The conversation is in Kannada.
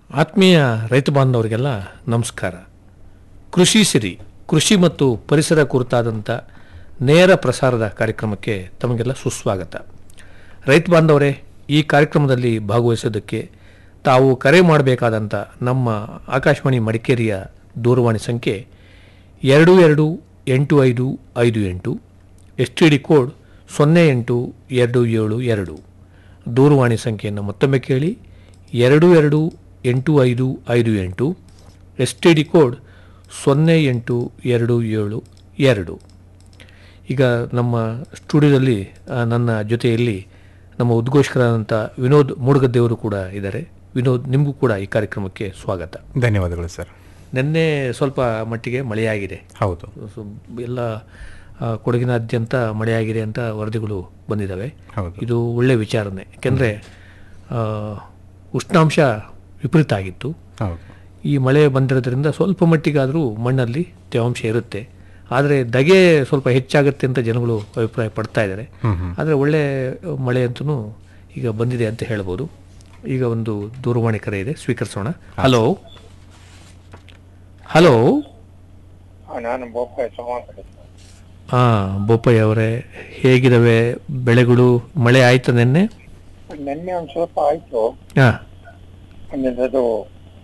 ಆತ್ಮೀಯ ರೈತ ಬಾಂಧವರಿಗೆಲ್ಲ ನಮಸ್ಕಾರ ಕೃಷಿ ಸಿರಿ ಕೃಷಿ ಮತ್ತು ಪರಿಸರ ಕುರಿತಾದಂಥ ನೇರ ಪ್ರಸಾರದ ಕಾರ್ಯಕ್ರಮಕ್ಕೆ ತಮಗೆಲ್ಲ ಸುಸ್ವಾಗತ ರೈತ ಬಾಂಧವರೇ ಈ ಕಾರ್ಯಕ್ರಮದಲ್ಲಿ ಭಾಗವಹಿಸೋದಕ್ಕೆ ತಾವು ಕರೆ ಮಾಡಬೇಕಾದಂಥ ನಮ್ಮ ಆಕಾಶವಾಣಿ ಮಡಿಕೇರಿಯ ದೂರವಾಣಿ ಸಂಖ್ಯೆ ಎರಡು ಎರಡು ಎಂಟು ಐದು ಐದು ಎಂಟು ಎಸ್ ಟಿ ಡಿ ಕೋಡ್ ಸೊನ್ನೆ ಎಂಟು ಎರಡು ಏಳು ಎರಡು ದೂರವಾಣಿ ಸಂಖ್ಯೆಯನ್ನು ಮತ್ತೊಮ್ಮೆ ಕೇಳಿ ಎರಡು ಎರಡು ಎಂಟು ಐದು ಐದು ಎಂಟು ಎಸ್ ಟಿ ಡಿ ಕೋಡ್ ಸೊನ್ನೆ ಎಂಟು ಎರಡು ಏಳು ಎರಡು ಈಗ ನಮ್ಮ ಸ್ಟುಡಿಯೋದಲ್ಲಿ ಆ, ನನ್ನ ಜೊತೆಯಲ್ಲಿ ನಮ್ಮ ಉದ್ಘೋಷಕರಾದಂಥ ವಿನೋದ್ ಮೂಡುಗದ್ದೆಯವರು ಕೂಡ ಇದ್ದಾರೆ ವಿನೋದ್ ನಿಮಗೂ ಕೂಡ ಈ ಕಾರ್ಯಕ್ರಮಕ್ಕೆ ಸ್ವಾಗತ ಧನ್ಯವಾದಗಳು ಸರ್ ನಿನ್ನೆ ಸ್ವಲ್ಪ ಮಟ್ಟಿಗೆ ಮಳೆಯಾಗಿದೆ ಹೌದು ಸೊ ಎಲ್ಲ ಆ, ಕೊಡಗಿನಾದ್ಯಂತ ಮಳೆಯಾಗಿದೆ ಅಂತ ವರದಿಗಳು ಬಂದಿದ್ದಾವೆ ಹೌದು ಇದು ಒಳ್ಳೆ ವಿಚಾರನೆ ಯಾಕೆಂದರೆ ಉಷ್ಣಾಂಶ ವಿಪರೀತ ಆಗಿತ್ತು ಹೌದು ಈ ಮಳೆ ಬಂದಿರೋದ್ರಿಂದ ಸ್ವಲ್ಪ ಮಟ್ಟಿಗಾದರೂ ಮಣ್ಣಲ್ಲಿ ತೇವಾಂಶ ಇರುತ್ತೆ ಆದರೆ ಧಗೆ ಸ್ವಲ್ಪ ಹೆಚ್ಚಾಗುತ್ತೆ ಅಂತ ಜನಗಳು ಅಭಿಪ್ರಾಯ ಪಡ್ತಾ ಇದ್ದಾರೆ ಹ್ಮ್ ಹ್ಮ್ ಆದರೆ ಒಳ್ಳೆ ಮಳೆ ಅಂತೂ ಈಗ ಬಂದಿದೆ ಅಂತ ಹೇಳ್ಬೋದು ಈಗ ಒಂದು ದೂರವಾಣಿ ಕರೆ ಇದೆ ಸ್ವೀಕರಿಸೋಣ ಹಲೋ ಹಲೋ ನಾನು ಬೋಪಾಯ್ ಸಮಾಧಾನ ಹಾಂ ಬೋಪಯ್ಯ ಅವರೇ ಹೇಗಿದಾವೆ ಬೆಳೆಗಳು ಮಳೆ ಆಯ್ತು ನಿನ್ನೆ ನಿನ್ನೆ ಒಂದ್ ಸ್ವಲ್ಪ ಆಯ್ತು ಹಾಂ ಅಂದ್ರೆ ಅದು